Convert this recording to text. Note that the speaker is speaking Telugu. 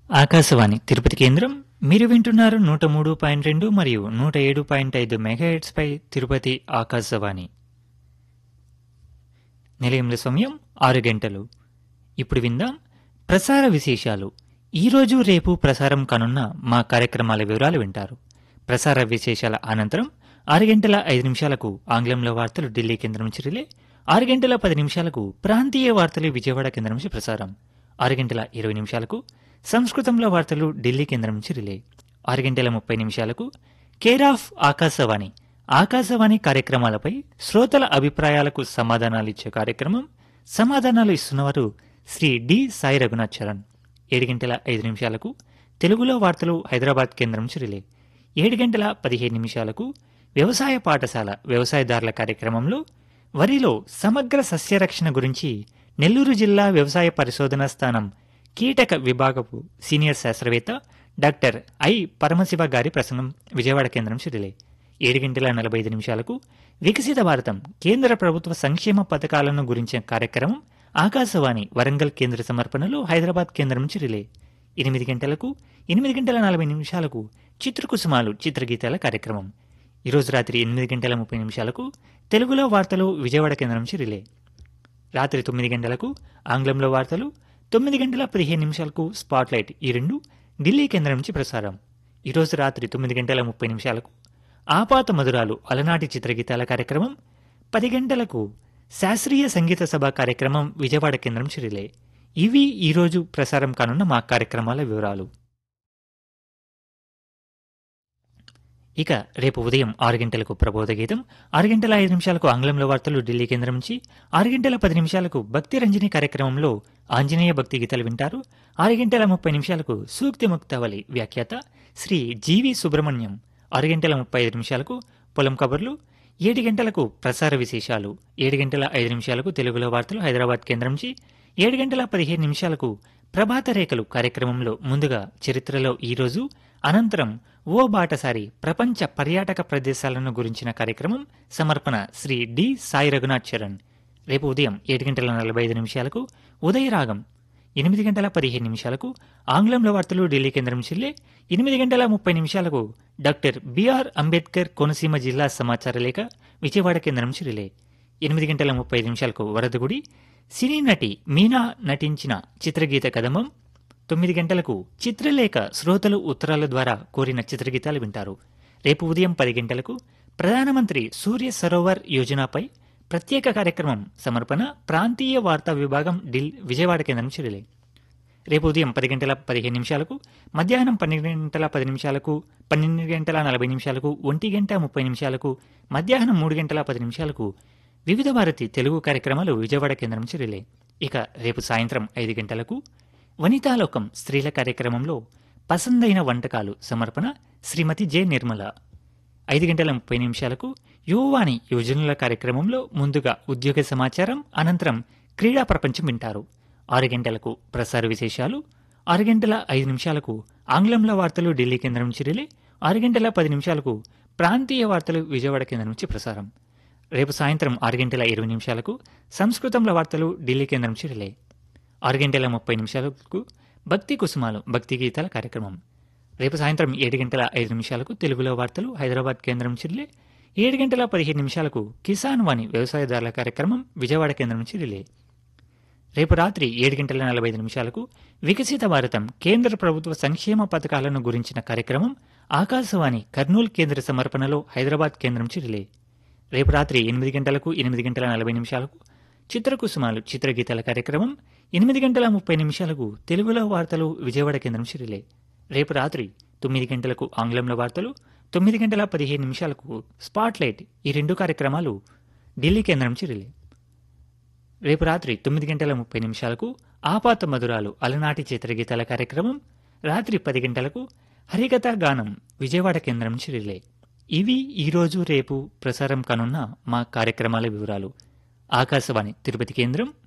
ఆకాశవాణి తిరుపతి కేంద్రం మీరు వింటున్నారు నూట మూడు పాయింట్ రెండు మరియు నూట ఏడు పాయింట్ ఐదు మెగాహెట్స్ పై తిరుపతి ఆకాశవాణి నిలయంలో సమయం ఆరు గంటలు ఇప్పుడు విందాం ప్రసార విశేషాలు ఈరోజు రేపు ప్రసారం కానున్న మా కార్యక్రమాల వివరాలు వింటారు ప్రసార విశేషాల అనంతరం ఆరు గంటల ఐదు నిమిషాలకు ఆంగ్లంలో వార్తలు ఢిల్లీ కేంద్రం నుంచి రిలే ఆరు గంటల పది నిమిషాలకు ప్రాంతీయ వార్తలు విజయవాడ కేంద్రం నుంచి ప్రసారం ఆరు గంటల ఇరవై నిమిషాలకు సంస్కృతంలో వార్తలు ఢిల్లీ కేంద్రం నుంచి రిలే ఆరు గంటల ముప్పై నిమిషాలకు కేర్ ఆఫ్ ఆకాశవాణి ఆకాశవాణి కార్యక్రమాలపై శ్రోతల అభిప్రాయాలకు సమాధానాలు ఇచ్చే కార్యక్రమం సమాధానాలు ఇస్తున్నవారు శ్రీ డి సాయి రఘునాథ్ చరణ్ ఏడు గంటల ఐదు నిమిషాలకు తెలుగులో వార్తలు హైదరాబాద్ కేంద్రం నుంచి రిలే ఏడు గంటల పదిహేను నిమిషాలకు వ్యవసాయ పాఠశాల వ్యవసాయదారుల కార్యక్రమంలో వరిలో సమగ్ర సస్యరక్షణ గురించి నెల్లూరు జిల్లా వ్యవసాయ పరిశోధనా స్థానం కీటక విభాగపు సీనియర్ శాస్త్రవేత్త డాక్టర్ ఐ పరమశివ గారి ప్రసంగం విజయవాడ కేంద్రం రిలే ఏడు గంటల నలభై ఐదు నిమిషాలకు వికసిత భారతం కేంద్ర ప్రభుత్వ సంక్షేమ పథకాలను గురించిన కార్యక్రమం ఆకాశవాణి వరంగల్ కేంద్ర సమర్పణలో హైదరాబాద్ కేంద్రం నుంచి రిలే ఎనిమిది గంటలకు ఎనిమిది గంటల నలభై నిమిషాలకు చిత్రకుసుమాలు చిత్రగీతాల కార్యక్రమం ఈరోజు రాత్రి ఎనిమిది గంటల ముప్పై నిమిషాలకు తెలుగులో వార్తలు విజయవాడ కేంద్రం నుంచి రిలే రాత్రి తొమ్మిది గంటలకు ఆంగ్లంలో వార్తలు తొమ్మిది గంటల పదిహేను నిమిషాలకు స్పాట్లైట్ ఈ రెండు ఢిల్లీ కేంద్రం నుంచి ప్రసారం ఈరోజు రాత్రి తొమ్మిది గంటల ముప్పై నిమిషాలకు ఆపాత మధురాలు అలనాటి చిత్రగీతాల కార్యక్రమం పది గంటలకు శాస్త్రీయ సంగీత సభ కార్యక్రమం విజయవాడ కేంద్రం నుంచి రిలే ఇవి ఈరోజు ప్రసారం కానున్న మా కార్యక్రమాల వివరాలు ఇక రేపు ఉదయం ఆరు గంటలకు ప్రబోధ గీతం ఆరు గంటల ఐదు నిమిషాలకు ఆంగ్లంలో వార్తలు ఢిల్లీ కేంద్రం నుంచి ఆరు గంటల పది నిమిషాలకు భక్తి రంజని కార్యక్రమంలో ఆంజనేయ భక్తి గీతాలు వింటారు ఆరు గంటల ముప్పై నిమిషాలకు సూక్తి ముక్తావళి వ్యాఖ్యాత శ్రీ జీవి సుబ్రహ్మణ్యం ఆరు గంటల ముప్పై ఐదు నిమిషాలకు పొలం కబుర్లు ఏడు గంటలకు ప్రసార విశేషాలు ఏడు గంటల ఐదు నిమిషాలకు తెలుగులో వార్తలు హైదరాబాద్ కేంద్రం నుంచి ఏడు గంటల పదిహేను నిమిషాలకు ప్రభాత రేఖలు కార్యక్రమంలో ముందుగా చరిత్రలో ఈరోజు అనంతరం ఓ బాటసారి ప్రపంచ పర్యాటక ప్రదేశాలను గురించిన కార్యక్రమం సమర్పణ శ్రీ డి సాయి రఘునాథ్ చరణ్ రేపు ఉదయం ఏడు గంటల నలభై ఐదు నిమిషాలకు ఉదయరాగం ఎనిమిది గంటల పదిహేను నిమిషాలకు ఆంగ్లంలో వార్తలు ఢిల్లీ కేంద్రం జిల్లే ఎనిమిది గంటల ముప్పై నిమిషాలకు డాక్టర్ బిఆర్ అంబేద్కర్ కోనసీమ జిల్లా సమాచార లేఖ విజయవాడ కేంద్రం రిలే ఎనిమిది గంటల ముప్పై నిమిషాలకు వరదగుడి సినీ నటి మీనా నటించిన చిత్రగీత కదమం తొమ్మిది గంటలకు చిత్రలేఖ శ్రోతలు ఉత్తరాల ద్వారా కోరిన చిత్రగీతాలు వింటారు రేపు ఉదయం పది గంటలకు ప్రధానమంత్రి సూర్య సరోవర్ యోజనపై ప్రత్యేక కార్యక్రమం సమర్పణ ప్రాంతీయ వార్తా విభాగం ఢిల్ విజయవాడ కేంద్రం నుంచి రిలే రేపు ఉదయం పది గంటల పదిహేను నిమిషాలకు మధ్యాహ్నం పన్నెండు గంటల పది నిమిషాలకు పన్నెండు గంటల నలభై నిమిషాలకు ఒంటి గంట ముప్పై నిమిషాలకు మధ్యాహ్నం మూడు గంటల పది నిమిషాలకు వివిధ భారతి తెలుగు కార్యక్రమాలు విజయవాడ కేంద్రం నుంచి రిలే ఇక రేపు సాయంత్రం ఐదు గంటలకు వనితాలోకం స్త్రీల కార్యక్రమంలో పసందైన వంటకాలు సమర్పణ శ్రీమతి జె నిర్మల ఐదు గంటల ముప్పై నిమిషాలకు యువవాణి యోజనల కార్యక్రమంలో ముందుగా ఉద్యోగ సమాచారం అనంతరం క్రీడా ప్రపంచం వింటారు ఆరు గంటలకు ప్రసార విశేషాలు ఆరు గంటల ఐదు నిమిషాలకు ఆంగ్లంలో వార్తలు ఢిల్లీ కేంద్రం నుంచి రిలే ఆరు గంటల పది నిమిషాలకు ప్రాంతీయ వార్తలు విజయవాడ కేంద్రం నుంచి ప్రసారం రేపు సాయంత్రం ఆరు గంటల ఇరవై నిమిషాలకు సంస్కృతంలో వార్తలు ఢిల్లీ కేంద్రం నుంచి రిలే ఆరు గంటల ముప్పై నిమిషాలకు భక్తి కుసుమాలు భక్తి గీతాల కార్యక్రమం రేపు సాయంత్రం ఏడు గంటల ఐదు నిమిషాలకు తెలుగులో వార్తలు హైదరాబాద్ కేంద్రం చిల్లే ఏడు గంటల పదిహేను నిమిషాలకు కిసాన్ వాణి వ్యవసాయదారుల కార్యక్రమం విజయవాడ కేంద్రం నుంచి రిలే రేపు రాత్రి ఏడు గంటల నలభై ఐదు నిమిషాలకు వికసిత భారతం కేంద్ర ప్రభుత్వ సంక్షేమ పథకాలను గురించిన కార్యక్రమం ఆకాశవాణి కర్నూలు కేంద్ర సమర్పణలో హైదరాబాద్ కేంద్రం నుంచి రిలే రేపు రాత్రి ఎనిమిది గంటలకు ఎనిమిది గంటల నలభై నిమిషాలకు చిత్రకుసుమాలు చిత్రగీతాల కార్యక్రమం ఎనిమిది గంటల ముప్పై నిమిషాలకు తెలుగులో వార్తలు విజయవాడ కేంద్రం నుంచి రిలే రేపు రాత్రి తొమ్మిది గంటలకు ఆంగ్లంలో వార్తలు తొమ్మిది గంటల పదిహేను నిమిషాలకు స్పాట్లైట్ ఈ రెండు కార్యక్రమాలు ఢిల్లీ కేంద్రం నుంచి రిలే రేపు రాత్రి తొమ్మిది గంటల ముప్పై నిమిషాలకు ఆపాత మధురాలు అలనాటి చిత్రగీతాల కార్యక్రమం రాత్రి పది గంటలకు హరికథా గానం విజయవాడ కేంద్రం నుంచి రిలే ఇవి ఈరోజు రేపు ప్రసారం కానున్న మా కార్యక్రమాల వివరాలు ఆకాశవాణి తిరుపతి కేంద్రం